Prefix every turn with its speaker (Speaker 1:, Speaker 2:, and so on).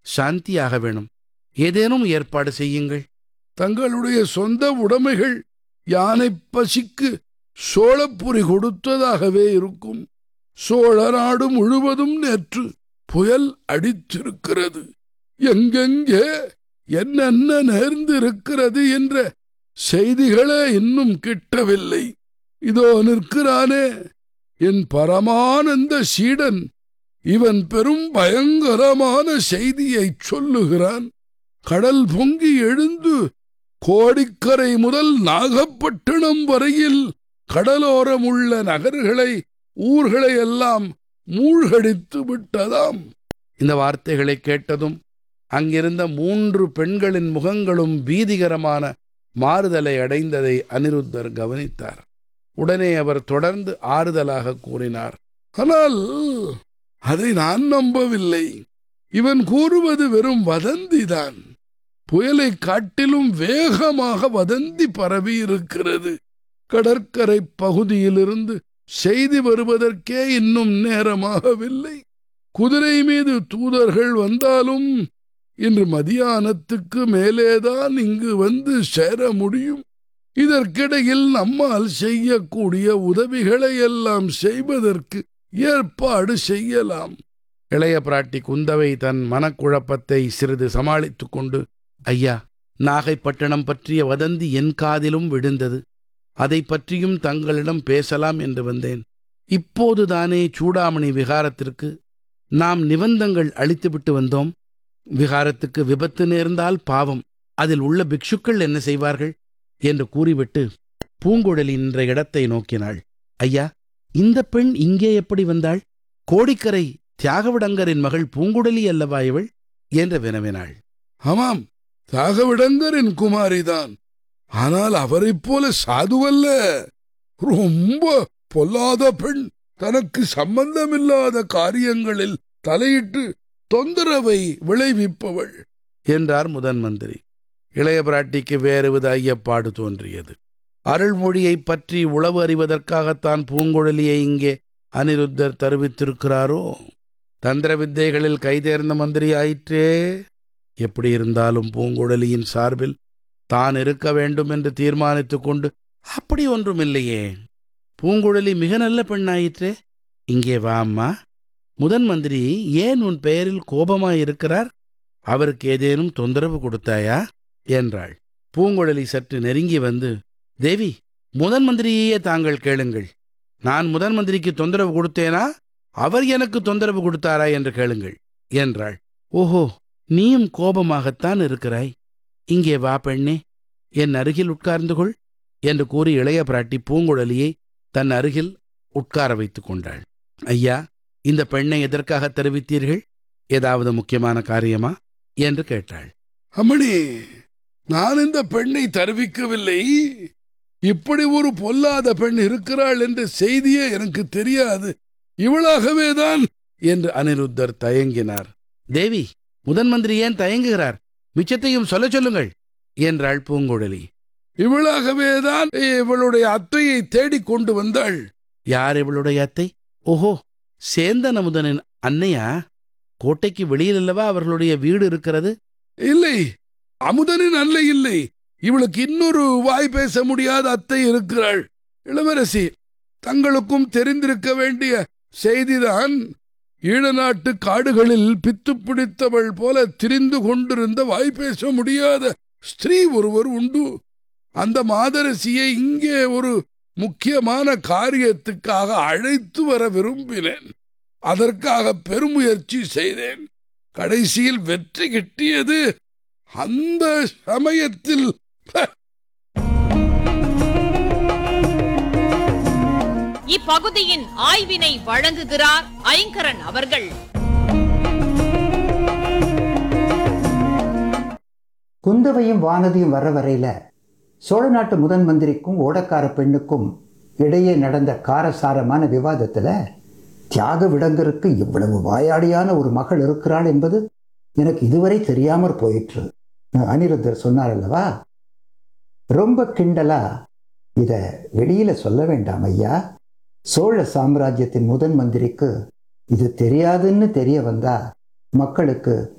Speaker 1: சாந்தியாக வேணும் ஏதேனும் ஏற்பாடு செய்யுங்கள்
Speaker 2: தங்களுடைய சொந்த உடைமைகள் யானை பசிக்கு சோழப்புரி கொடுத்ததாகவே இருக்கும் சோழ நாடு முழுவதும் நேற்று புயல் அடித்திருக்கிறது எங்கெங்கே என்னென்ன நேர்ந்திருக்கிறது என்ற செய்திகளே இன்னும் கிட்டவில்லை இதோ நிற்கிறானே என் பரமானந்த சீடன் இவன் பெரும் பயங்கரமான செய்தியைச் சொல்லுகிறான் கடல் பொங்கி எழுந்து கோடிக்கரை முதல் நாகப்பட்டினம் வரையில் கடலோரம் உள்ள நகர்களை ஊர்களை எல்லாம் மூழ்கடித்து விட்டதாம்
Speaker 1: இந்த வார்த்தைகளை கேட்டதும் அங்கிருந்த மூன்று பெண்களின் முகங்களும் பீதிகரமான மாறுதலை அடைந்ததை அனிருத்தர் கவனித்தார் உடனே அவர் தொடர்ந்து ஆறுதலாக கூறினார்
Speaker 2: ஆனால் அதை நான் நம்பவில்லை இவன் கூறுவது வெறும் வதந்திதான் புயலை காட்டிலும் வேகமாக வதந்தி பரவி இருக்கிறது கடற்கரை பகுதியிலிருந்து செய்தி வருவதற்கே இன்னும் நேரமாகவில்லை குதிரை மீது தூதர்கள் வந்தாலும் இன்று மதியானத்துக்கு மேலேதான் இங்கு வந்து சேர முடியும் இதற்கிடையில் நம்மால் செய்யக்கூடிய உதவிகளை எல்லாம் செய்வதற்கு ஏற்பாடு செய்யலாம்
Speaker 1: இளைய பிராட்டி குந்தவை தன் மனக்குழப்பத்தை சிறிது சமாளித்துக் கொண்டு ஐயா நாகைப்பட்டினம் பற்றிய வதந்தி என் காதிலும் விழுந்தது அதை பற்றியும் தங்களிடம் பேசலாம் என்று வந்தேன் இப்போதுதானே சூடாமணி விகாரத்திற்கு நாம் நிபந்தங்கள் அளித்துவிட்டு வந்தோம் விகாரத்துக்கு விபத்து நேர்ந்தால் பாவம் அதில் உள்ள பிக்ஷுக்கள் என்ன செய்வார்கள் என்று கூறிவிட்டு பூங்குழலி நின்ற இடத்தை நோக்கினாள் ஐயா இந்த பெண் இங்கே எப்படி வந்தாள் கோடிக்கரை தியாகவிடங்கரின் மகள் பூங்குழலி அல்லவா இவள் என்று வினவினாள்
Speaker 2: ஆமாம் தாகவிடங்கரின் குமாரிதான் ஆனால் அவரைப் போல சாதுவல்ல ரொம்ப பொல்லாத பெண் தனக்கு சம்பந்தமில்லாத காரியங்களில் தலையிட்டு தொந்தரவை விளைவிப்பவள்
Speaker 1: என்றார் முதன் மந்திரி இளைய பிராட்டிக்கு வேறுவித ஐயப்பாடு தோன்றியது அருள்மொழியைப் பற்றி உளவு அறிவதற்காகத்தான் பூங்குழலியை இங்கே அனிருத்தர் தருவித்திருக்கிறாரோ தந்திர வித்தைகளில் கைதேர்ந்த மந்திரி ஆயிற்றே எப்படி இருந்தாலும் பூங்குழலியின் சார்பில் தான் இருக்க வேண்டும் என்று தீர்மானித்துக் கொண்டு அப்படி ஒன்றுமில்லையே பூங்குழலி மிக நல்ல பெண்ணாயிற்றே இங்கே வா அம்மா முதன் மந்திரி ஏன் உன் பெயரில் கோபமாயிருக்கிறார் அவருக்கு ஏதேனும் தொந்தரவு கொடுத்தாயா என்றாள் பூங்குழலி சற்று நெருங்கி வந்து தேவி முதன் மந்திரியையே தாங்கள் கேளுங்கள் நான் முதன் மந்திரிக்கு தொந்தரவு கொடுத்தேனா அவர் எனக்கு தொந்தரவு கொடுத்தாரா என்று கேளுங்கள் என்றாள் ஓஹோ நீயும் கோபமாகத்தான் இருக்கிறாய் இங்கே வா பெண்ணே என் அருகில் உட்கார்ந்து கொள் என்று கூறி இளைய பிராட்டி பூங்குழலியை தன் அருகில் உட்கார வைத்துக் கொண்டாள் ஐயா இந்த பெண்ணை எதற்காக தெரிவித்தீர்கள் ஏதாவது முக்கியமான காரியமா என்று கேட்டாள்
Speaker 2: அம்மணி நான் இந்த பெண்ணை தருவிக்கவில்லை இப்படி ஒரு பொல்லாத பெண் இருக்கிறாள் என்ற செய்தியே எனக்கு தெரியாது இவளாகவேதான்
Speaker 1: என்று அனிருத்தர் தயங்கினார் தேவி முதன் மந்திரி ஏன் தயங்குகிறார் மிச்சத்தையும் சொல்ல சொல்லுங்கள் என்றாள் பூங்குழலி
Speaker 2: இவளாகவேதான் இவளுடைய அத்தையை தேடிக் கொண்டு வந்தாள்
Speaker 1: யார் இவளுடைய அத்தை ஓஹோ சேந்தன் அமுதனின் அன்னையா கோட்டைக்கு வெளியில் அல்லவா அவர்களுடைய வீடு இருக்கிறது
Speaker 2: இல்லை அமுதனின் அல்ல இல்லை இவளுக்கு இன்னொரு வாய் பேச முடியாத அத்தை இருக்கிறாள் இளவரசி தங்களுக்கும் தெரிந்திருக்க வேண்டிய செய்திதான் ஈழ நாட்டு காடுகளில் பித்து பிடித்தவள் போல திரிந்து கொண்டிருந்த வாய் பேச முடியாத ஸ்திரீ ஒருவர் உண்டு அந்த மாதரசியை இங்கே ஒரு முக்கியமான காரியத்துக்காக அழைத்து வர விரும்பினேன் அதற்காக பெருமுயற்சி செய்தேன் கடைசியில் வெற்றி கிட்டியது அந்த சமயத்தில்
Speaker 3: இப்பகுதியின் ஆய்வினை வழங்குகிறார் ஐங்கரன் அவர்கள்
Speaker 4: குந்தவையும் வானதியும் வர வரையில சோழ நாட்டு முதன் மந்திரிக்கும் ஓடக்கார பெண்ணுக்கும் இடையே நடந்த காரசாரமான விவாதத்துல தியாக விடங்கருக்கு இவ்வளவு வாயாடியான ஒரு மகள் இருக்கிறாள் என்பது எனக்கு இதுவரை தெரியாமற் போயிற்று அனிருத்தர் சொன்னார் அல்லவா ரொம்ப கிண்டலா இத வெளியில சொல்ல வேண்டாம் ஐயா சோழ சாம்ராஜ்யத்தின் முதன் மந்திரிக்கு இது தெரியாதுன்னு தெரிய வந்தா மக்களுக்கு